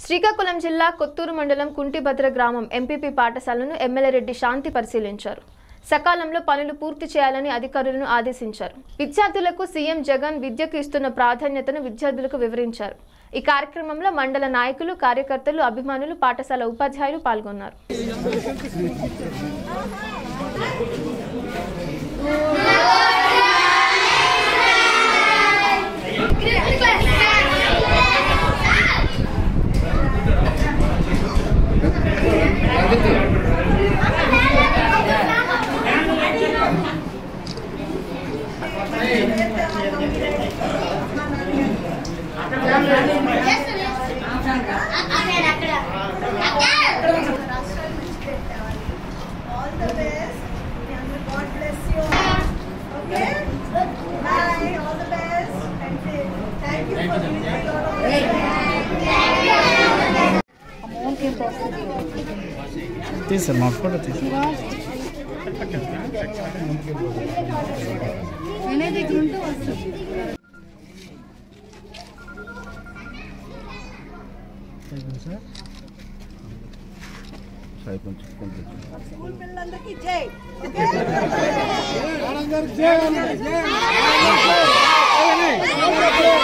శ్రీకాకుళం జిల్లా కొత్తూరు మండలం కుంటిభద్ర గ్రామం ఎంపీపీ పాఠశాలను ఎమ్మెల్యే రెడ్డి శాంతి పరిశీలించారు సకాలంలో పనులు పూర్తి చేయాలని అధికారులను ఆదేశించారు విద్యార్థులకు సీఎం జగన్ విద్యకు ఇస్తున్న ప్రాధాన్యతను విద్యార్థులకు వివరించారు ఈ కార్యక్రమంలో మండల నాయకులు కార్యకర్తలు అభిమానులు పాఠశాల ఉపాధ్యాయులు పాల్గొన్నారు All the best and God bless you all. Okay? Bye. All the best. Thank you. Thank you for giving me your తీసారు మా ఫోటో తీసి స్కూల్ పిల్లలందరికీ జై ఓకే